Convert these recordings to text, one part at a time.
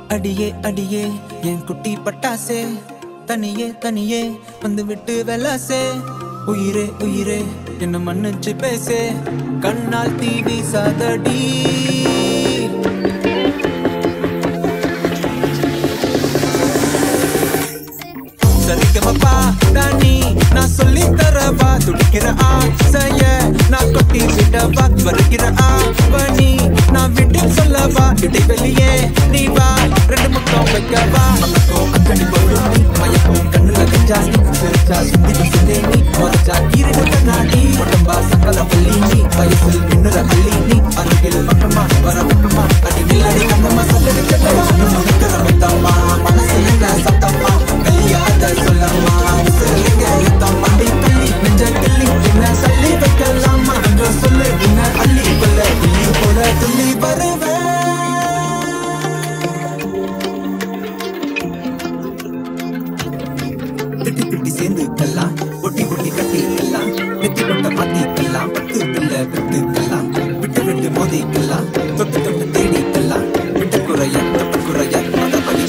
அடியே அடியே என் குட்டி பட்டாசே தனியே தனியே வந்து விட்டு வெலாசே உயிரே உயிரே என்ன மன்னிச்சு பேசே கண்ணால் தீ வீசாதடி சரிகமப்பா தானி நான் சொல்லி தரவா துடிக்கிற ஆசைய நான் கொட்டி விடவா வருகிற ஆவணி நான் விட்டு சொல்லவா இடைவெளியே நீ வா ரெண்டு முக்கம் வைக்கவா மலக்கும் அங்கடி போடும் நீ மயக்கும் கண்ணுல கஞ்சாணி சிரிச்சா சிந்தி சிந்தே நீ மொதச்சா ஈரடு கண்ணாடி உடம்பா சக்கல பள்ளி நீ வயசில் மின்னுற அள்ளி நீ அருகில் பக்கமா வர பக்கமா அடி நில்லடி கண்ணம்மா சொல்லடி கட்டமா முழுக்கிற முத்தம்மா மனசுல என்ன சத்தம்மா கல்யாத சொல்லம்மா உசுரலிங்க யுத்தம்மா அடி கள்ளி நெஞ்ச கிள்ளி என்ன தள்ளி வைக்கலாமா என்று சொல்லு என்ன அள்ளி கொள்ள கிள்ளி போல துள்ளி வருவேன் திட்டி திட்டி சேர்ந்துக்கலாம் ஒட்டி ஒட்டி கட்டிக்கலாம் நெத்தி கொட்ட மாத்திக்கலாம் பத்து பிள்ளை பெத்துக்கலாம் விட்டு விட்டு மோதிக்கலாம் தொட்டு தொட்டு தேடிக்கலாம் விட்டு குறைய தொட்டு குறைய மதப்படி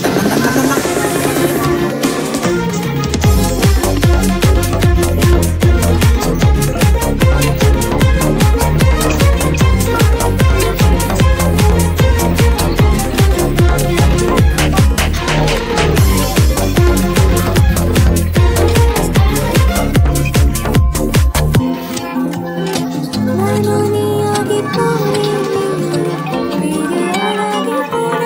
நானே ஆகி போனேன் வேறு ஆளாகி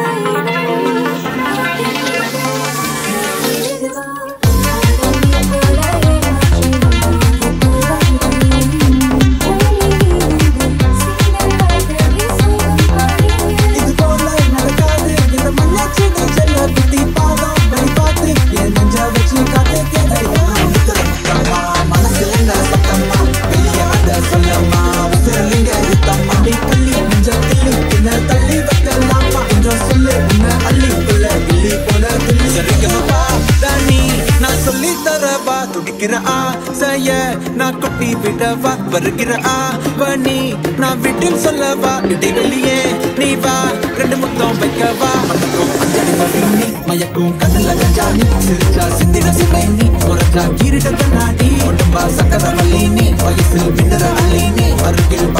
போனேன் இது போல நடக்காது இந்த மண்ணாச்சி நீ செல்ல புத்தி பாவம் வழி பார்த்து என் நெஞ்ச வச்சு காத்து கேட்கறியா முத்தம்மா மனசுல என்ன சத்தம்மா வெளியாத சொல்லம்மா உசுரலிங்க யுத்தம்மா நீ கள்ளி நெஞ்ச கிள்ளி என்ன தள்ளி வைக்கலாமா என்று சொல்லு உன்னை அள்ளி கொள்ள கிள்ளி போல கிள்ளி சரிகமப்பா தானி நான் சொல்லி தரவா துடிக்கிற ஆசைய நான் கொட்டி விடவா வருகிற ஆவணி நான் விட்டு சொல்லவா இடைவெளியே நீ வா ரெண்டு முத்தம் வைக்கவா மனக்கும் அஞ்சலி வழி நீ மயக்கும் கண்ணுல கஞ்சாணி சிரிச்சா சிந்திர சிலை நீ உரச்சா கீரிட கண்ணாடி உடம்பா சக்கர வள்ளி நீ வயசில் மின்னற அள்ளி நீ அருகில்